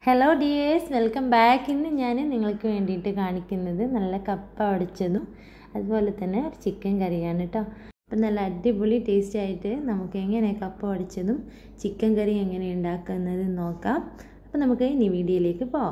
hello dears welcome back ഇന്ന് ഞാൻ നിങ്ങൾക്ക് വേണ്ടിയിട്ട് കാണിക്കുന്നത് നല്ല കപ്പ ഉടച്ചതും അതുപോലെ തന്നെ ഒരു ചിക്കൻ കറിയാണ് കേട്ടോ അപ്പം നല്ല അടിപൊളി ടേസ്റ്റ് ആയിട്ട് നമുക്ക് എങ്ങനെ കപ്പ ഉടച്ചതും ചിക്കൻ കറി എങ്ങനെ ഉണ്ടാക്കുന്നത് നോക്കാം അപ്പം നമുക്ക് ഇനി വീഡിയോയിലേക്ക് പോവാം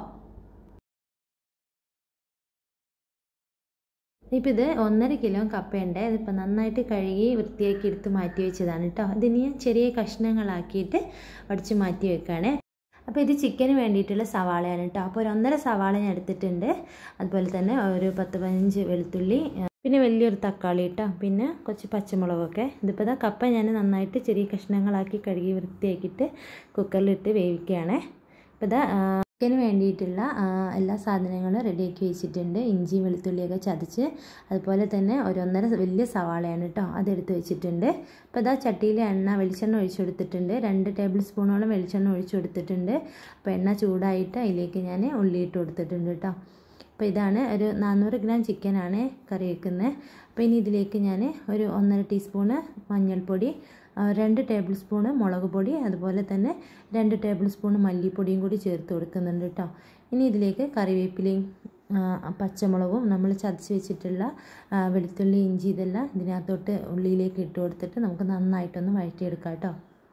ഇപ്പം ഇത് ഒന്നര കിലോ കപ്പയുണ്ട് ഇതിപ്പോൾ നന്നായിട്ട് കഴുകി വൃത്തിയാക്കി എടുത്ത് മാറ്റി വെച്ചതാണ് കേട്ടോ ഇതിന് ഞാൻ ചെറിയ കഷ്ണങ്ങളാക്കിയിട്ട് ഉടച്ച് മാറ്റി വെക്കുകയാണ് അപ്പോൾ ഇത് ചിക്കന് വേണ്ടിയിട്ടുള്ള സവാളയാണ് കേട്ടോ അപ്പോൾ ഒരു ഒന്നര സവാള ഞാൻ എടുത്തിട്ടുണ്ട് അതുപോലെ തന്നെ ഒരു പത്ത് പതിനഞ്ച് വെളുത്തുള്ളി പിന്നെ വലിയൊരു തക്കാളി കേട്ടോ പിന്നെ കുറച്ച് പച്ചമുളകൊക്കെ ഇതിപ്പോൾ ഇതാ കപ്പ ഞാൻ നന്നായിട്ട് ചെറിയ കഷ്ണങ്ങളാക്കി കഴുകി വൃത്തിയാക്കിയിട്ട് കുക്കറിലിട്ട് വേവിക്കുകയാണ് അപ്പോൾ ഇതാ ചിക്കന് വേണ്ടിയിട്ടുള്ള എല്ലാ സാധനങ്ങളും റെഡിയാക്കി വെച്ചിട്ടുണ്ട് ഇഞ്ചി വെളുത്തുള്ളിയൊക്കെ ചതച്ച് അതുപോലെ തന്നെ ഒരു ഒന്നര വലിയ സവാളയാണ് കേട്ടോ അതെടുത്ത് വെച്ചിട്ടുണ്ട് അപ്പോൾ ഇതാ ചട്ടിയിൽ എണ്ണ വെളിച്ചെണ്ണ ഒഴിച്ചു കൊടുത്തിട്ടുണ്ട് രണ്ട് ടേബിൾ സ്പൂണോളം വെളിച്ചെണ്ണ ഒഴിച്ചു കൊടുത്തിട്ടുണ്ട് അപ്പോൾ എണ്ണ ചൂടായിട്ട് അതിലേക്ക് ഞാൻ ഉള്ളി ഇട്ട് കൊടുത്തിട്ടുണ്ട് കേട്ടോ അപ്പോൾ ഇതാണ് ഒരു നാനൂറ് ഗ്രാം ചിക്കനാണ് കറി വെക്കുന്നത് അപ്പോൾ ഇനി ഇതിലേക്ക് ഞാൻ ഒരു ഒന്നര ടീസ്പൂണ് മഞ്ഞൾപ്പൊടി രണ്ട് ടേബിൾ സ്പൂണ് മുളക് പൊടി അതുപോലെ തന്നെ രണ്ട് ടേബിൾ സ്പൂണ് മല്ലിപ്പൊടിയും കൂടി ചേർത്ത് കൊടുക്കുന്നുണ്ട് കേട്ടോ ഇനി ഇതിലേക്ക് കറിവേപ്പിലയും പച്ചമുളകും നമ്മൾ ചതച്ച് വെച്ചിട്ടുള്ള വെളുത്തുള്ളി ഇഞ്ചി ഇതെല്ലാം ഇതിനകത്തോട്ട് ഉള്ളിയിലേക്ക് ഇട്ട് കൊടുത്തിട്ട് നമുക്ക് നന്നായിട്ടൊന്ന് വഴറ്റിയെടുക്കാം കേട്ടോ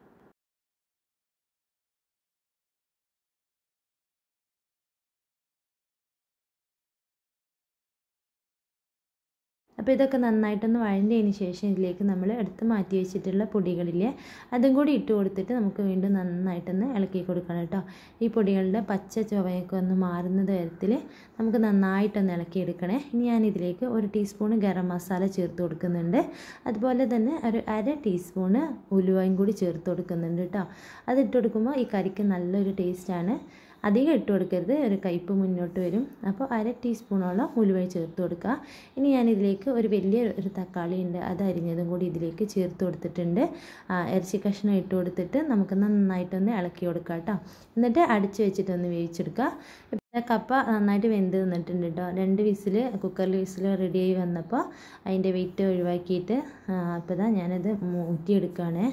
അപ്പോൾ ഇതൊക്കെ നന്നായിട്ടൊന്ന് വഴണ്ടതിന് ശേഷം ഇതിലേക്ക് നമ്മൾ എടുത്ത് മാറ്റി വെച്ചിട്ടുള്ള പൊടികളില്ലേ അതും കൂടി ഇട്ട് കൊടുത്തിട്ട് നമുക്ക് വീണ്ടും നന്നായിട്ടൊന്ന് ഇളക്കി കൊടുക്കണം കേട്ടോ ഈ പൊടികളുടെ പച്ച ചുവയൊക്കെ ഒന്ന് മാറുന്ന തരത്തിൽ നമുക്ക് നന്നായിട്ടൊന്ന് ഇളക്കിയെടുക്കണേ ഇനി ഞാൻ ഇതിലേക്ക് ഒരു ടീസ്പൂണ് ഗരം മസാല ചേർത്ത് കൊടുക്കുന്നുണ്ട് അതുപോലെ തന്നെ ഒരു അര ടീസ്പൂണ് ഉലുവയും കൂടി ചേർത്ത് കൊടുക്കുന്നുണ്ട് കേട്ടോ അതിട്ട് കൊടുക്കുമ്പോൾ ഈ കറിക്ക് നല്ലൊരു ടേസ്റ്റാണ് അധികം ഇട്ട് കൊടുക്കരുത് ഒരു കയ്പ്പ് മുന്നോട്ട് വരും അപ്പോൾ അര ടീസ്പൂണോളം ഉലുവ ചേർത്ത് കൊടുക്കുക ഇനി ഞാൻ ഇതിലേക്ക് ഒരു വലിയ ഒരു തക്കാളി ഉണ്ട് അത് അരിഞ്ഞതും കൂടി ഇതിലേക്ക് ചേർത്ത് കൊടുത്തിട്ടുണ്ട് ഇറച്ചി കഷ്ണം ഇട്ട് കൊടുത്തിട്ട് നമുക്ക് നന്നായിട്ടൊന്ന് ഇളക്കി കൊടുക്കുക കേട്ടോ എന്നിട്ട് അടിച്ച് വെച്ചിട്ടൊന്ന് വേവിച്ചെടുക്കുക കപ്പ നന്നായിട്ട് വെന്ത് നിന്നിട്ടുണ്ട് കേട്ടോ രണ്ട് വിസിൽ കുക്കറിൽ വിസിൽ റെഡിയായി വന്നപ്പോൾ അതിൻ്റെ വെയിറ്റ് ഒഴിവാക്കിയിട്ട് അപ്പോൾ ഇതാ ഞാനത് ഊറ്റിയെടുക്കുകയാണ്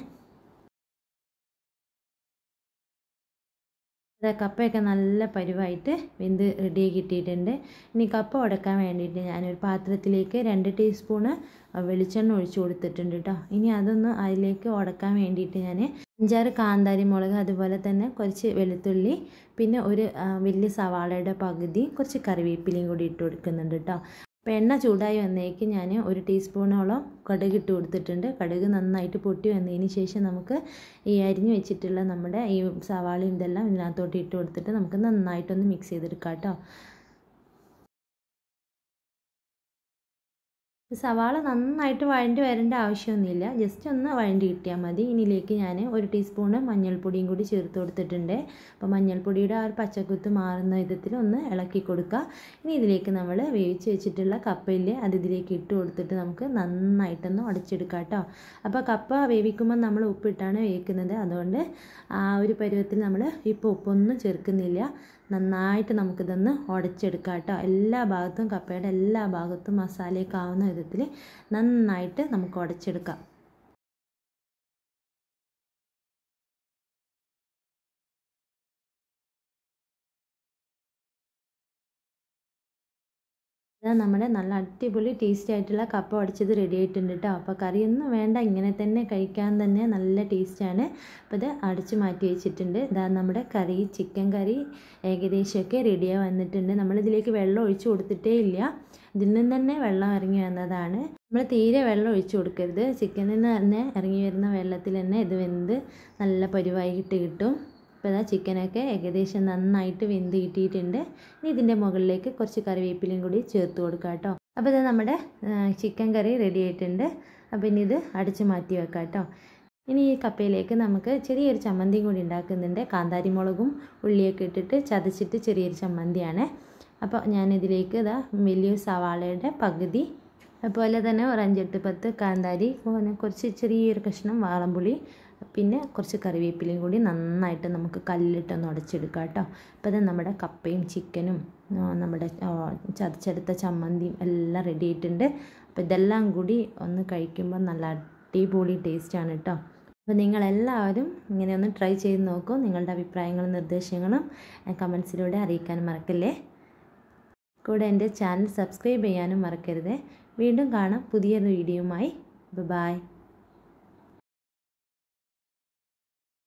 കപ്പയൊക്കെ നല്ല പരുവായിട്ട് വെന്ത് റെഡിയായി കിട്ടിയിട്ടുണ്ട് ഇനി കപ്പ ഉടക്കാൻ വേണ്ടിയിട്ട് ഞാനൊരു പാത്രത്തിലേക്ക് രണ്ട് ടീസ്പൂണ് വെളിച്ചെണ്ണ ഒഴിച്ചു കൊടുത്തിട്ടുണ്ട് കേട്ടോ ഇനി അതൊന്ന് അതിലേക്ക് ഉടക്കാൻ വേണ്ടിയിട്ട് ഞാൻ അഞ്ചാറ് കാന്താരി മുളക് അതുപോലെ തന്നെ കുറച്ച് വെളുത്തുള്ളി പിന്നെ ഒരു വലിയ സവാളയുടെ പകുതി കുറച്ച് കറിവേപ്പിലയും കൂടി ഇട്ട് കൊടുക്കുന്നുണ്ട് കേട്ടോ അപ്പോൾ എണ്ണ ചൂടായി വന്നേക്ക് ഞാൻ ഒരു ടീസ്പൂണോളം കടുക് ഇട്ട് കൊടുത്തിട്ടുണ്ട് കടുക് നന്നായിട്ട് പൊട്ടി വന്നതിന് ശേഷം നമുക്ക് ഈ അരിഞ്ഞു വെച്ചിട്ടുള്ള നമ്മുടെ ഈ സവാളയും ഇതെല്ലാം ഇതിനകത്തോട്ട് ഇട്ട് കൊടുത്തിട്ട് നമുക്ക് നന്നായിട്ടൊന്ന് മിക്സ് ചെയ്തെടുക്കാം കേട്ടോ സവാള നന്നായിട്ട് വഴണ്ടി വരേണ്ട ആവശ്യമൊന്നുമില്ല ജസ്റ്റ് ഒന്ന് വഴണ്ടി കിട്ടിയാൽ മതി ഇനിയിലേക്ക് ഞാൻ ഒരു ടീസ്പൂണ് മഞ്ഞൾപ്പൊടിയും കൂടി ചേർത്ത് കൊടുത്തിട്ടുണ്ട് അപ്പോൾ മഞ്ഞൾപ്പൊടിയുടെ ആ ഒരു പച്ചക്കുത്ത് മാറുന്ന വിധത്തിൽ ഒന്ന് ഇളക്കി കൊടുക്കുക ഇനി ഇതിലേക്ക് നമ്മൾ വേവിച്ച് വെച്ചിട്ടുള്ള കപ്പയില്ലേ അത് ഇതിലേക്ക് ഇട്ട് കൊടുത്തിട്ട് നമുക്ക് നന്നായിട്ടൊന്ന് ഉടച്ചെടുക്കാം കേട്ടോ അപ്പോൾ കപ്പ വേവിക്കുമ്പോൾ നമ്മൾ ഉപ്പിട്ടാണ് വേവിക്കുന്നത് അതുകൊണ്ട് ആ ഒരു പരുവത്തിൽ നമ്മൾ ഇപ്പോൾ ഉപ്പൊന്നും ചേർക്കുന്നില്ല നന്നായിട്ട് നമുക്കിതൊന്ന് ഉടച്ചെടുക്കാം കേട്ടോ എല്ലാ ഭാഗത്തും കപ്പയുടെ എല്ലാ ഭാഗത്തും മസാലയൊക്കെ ആവുന്ന വിധത്തിൽ നന്നായിട്ട് നമുക്ക് ഉടച്ചെടുക്കാം ഇതാ നമ്മുടെ നല്ല അടിപൊളി ടേസ്റ്റി ആയിട്ടുള്ള കപ്പ ഉടച്ചത് റെഡി ആയിട്ടുണ്ട് കേട്ടോ അപ്പോൾ കറിയൊന്നും വേണ്ട ഇങ്ങനെ തന്നെ കഴിക്കാൻ തന്നെ നല്ല ടേസ്റ്റാണ് അപ്പോൾ ഇത് അടിച്ച് മാറ്റി വെച്ചിട്ടുണ്ട് ഇതാ നമ്മുടെ കറി ചിക്കൻ കറി ഏകദേശമൊക്കെ റെഡിയായി വന്നിട്ടുണ്ട് നമ്മളിതിലേക്ക് വെള്ളം ഒഴിച്ചു കൊടുത്തിട്ടേ ഇല്ല ഇതിൽ നിന്ന് തന്നെ വെള്ളം ഇറങ്ങി വന്നതാണ് നമ്മൾ തീരെ വെള്ളം ഒഴിച്ചു കൊടുക്കരുത് ചിക്കനിൽ നിന്ന് തന്നെ ഇറങ്ങി വരുന്ന വെള്ളത്തിൽ തന്നെ ഇത് വെന്ത് നല്ല പരുവായിട്ട് കിട്ടും അപ്പോൾ ഇതാ ചിക്കനൊക്കെ ഏകദേശം നന്നായിട്ട് വെന്ത് കിട്ടിയിട്ടുണ്ട് ഇനി ഇതിൻ്റെ മുകളിലേക്ക് കുറച്ച് കറിവേപ്പിലയും കൂടി ചേർത്ത് കൊടുക്കാം കേട്ടോ അപ്പോൾ ഇത് നമ്മുടെ ചിക്കൻ കറി റെഡി ആയിട്ടുണ്ട് അപ്പോൾ ഇനി ഇത് അടിച്ച് മാറ്റി വെക്കാം കേട്ടോ ഇനി ഈ കപ്പയിലേക്ക് നമുക്ക് ചെറിയൊരു ചമ്മന്തിയും കൂടി ഉണ്ടാക്കുന്നുണ്ട് കാന്താരി മുളകും ഉള്ളിയൊക്കെ ഇട്ടിട്ട് ചതച്ചിട്ട് ചെറിയൊരു ചമ്മന്തിയാണ് അപ്പോൾ ഞാനിതിലേക്ക് ഇതാ വലിയൊരു സവാളയുടെ പകുതി അതുപോലെ തന്നെ ഒരു അഞ്ചെട്ട് പത്ത് കാന്താരി പിന്നെ കുറച്ച് ചെറിയൊരു കഷ്ണം വാളംപുളി പിന്നെ കുറച്ച് കറിവേപ്പിലയും കൂടി നന്നായിട്ട് നമുക്ക് കല്ലിട്ടൊന്ന് ഉടച്ചെടുക്കാം കേട്ടോ അപ്പോൾ അത് നമ്മുടെ കപ്പയും ചിക്കനും നമ്മുടെ ചതച്ചെടുത്ത ചമ്മന്തിയും എല്ലാം റെഡി ആയിട്ടുണ്ട് അപ്പോൾ ഇതെല്ലാം കൂടി ഒന്ന് കഴിക്കുമ്പോൾ നല്ല അടിപൊളി ടേസ്റ്റാണ് കേട്ടോ അപ്പോൾ നിങ്ങളെല്ലാവരും ഇങ്ങനെ ഒന്ന് ട്രൈ ചെയ്ത് നോക്കൂ നിങ്ങളുടെ അഭിപ്രായങ്ങളും നിർദ്ദേശങ്ങളും കമൻസിലൂടെ അറിയിക്കാനും മറക്കല്ലേ കൂടെ എൻ്റെ ചാനൽ സബ്സ്ക്രൈബ് ചെയ്യാനും മറക്കരുത് വീണ്ടും കാണാം പുതിയൊരു വീഡിയോയുമായി ബൈ